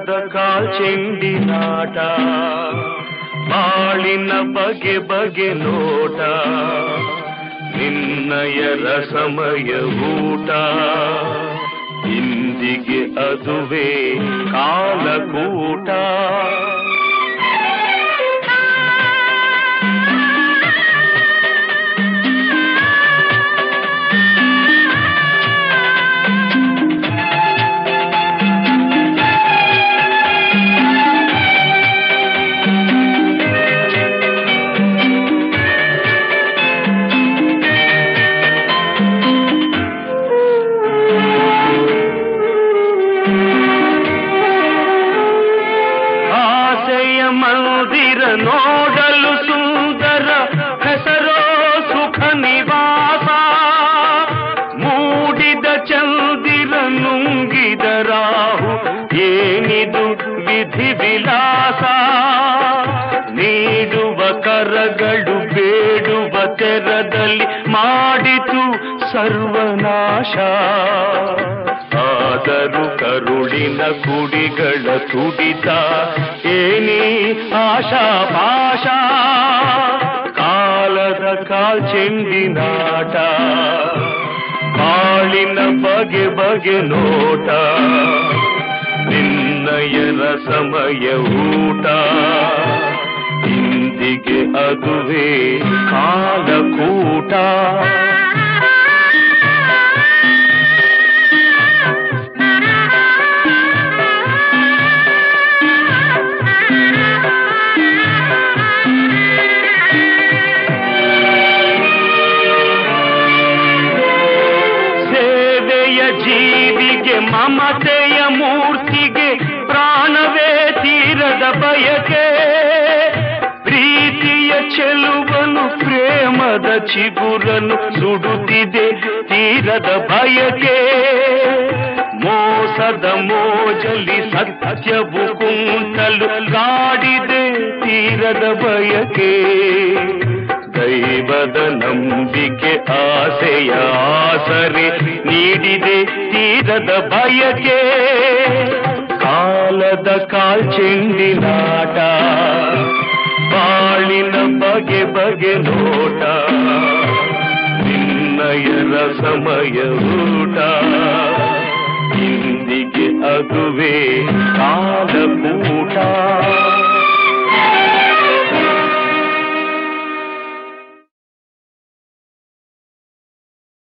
ಕಾಲದ ಕಾಲ್ಚೆಂಡಿನಾಟ ಬಾಳಿನ ಬಗೆ ಬಗೆ ನೋಟ ನಿನ್ನಯ ರಸಮಯ ಊಟ ಇಂದಿಗೆ ಅದುವೇ ಕಾಲಕೂಟ ಆಸೆಯ ಮಂದಿರ ನೋಡಲು ಸುಂದರ ಹೆಸರೋ ಸುಖ ನಿವಾಸ ಮೂಡಿದ ಚಂದಿರ ನುಂಗಿದ ರಾಹು ಏನಿದು ವಿಧಿ ವಿಲಾಸ ನೀಡುವ ಕರಗಳು ಬೇಡುವ ತೆರದಲ್ಲಿ ಮಾಡಿತು ಸರ್ವನಾಶ ಆದರೂ ಕರುಳಿನ ಕುಡಿಗಳ ತುಡಿತ ಏನಿ ಆಶಾ ಪಾಶ ಕಾಲದ ಕಾಲ್ಚೆಂಡಿನಾಟ ಬಾಳಿನ ಬಗೆ ಬಗೆ ನೋಟ ನಿನ್ನಯ ರಸಮಯ ಊಟ ಇಂದಿಗೆ ಅದುವೇ ಕಾಲಕೂಟ ಸೇವೆಯ ಜೀವಿಗೆ ಮಮತೆಯ ಮೂರ್ತಿಗೆ ಪ್ರಾಣವೇ ತೀರದ ಬಯಕೆ ಪ್ರೀತಿಯ ಚೆಲುವನು ಪ್ರೇಮದ ಚಿಗುರನು ಸುಡುತ್ತಿದೆ ತೀರದ ಬಯಕೆ ಮೋಸದ ಮೋಜಲಿ ಸತ್ಯವು ಕುಂಟಲು ಕಾಡಿದೆ ತೀರದ ಬಯಕೆ ದೈವದ ನಂಬಿಕೆ ಆಸೆಯ ಆಸರೆ ನೀಡಿದೆ ತೀರದ ಬಯಕೆ ಕಾಲದ ಕಾಲ್ಚೆಂಡಿನಾಟ ಬಾಳಿನ ಬಗೆ ಬಗೆ ನೋಟ ನಿನ್ನಯ ರಸಮಯ ಊಟ ಇಂದಿಗೆ ಅದುವೇ ಕಾಲಕೂಟ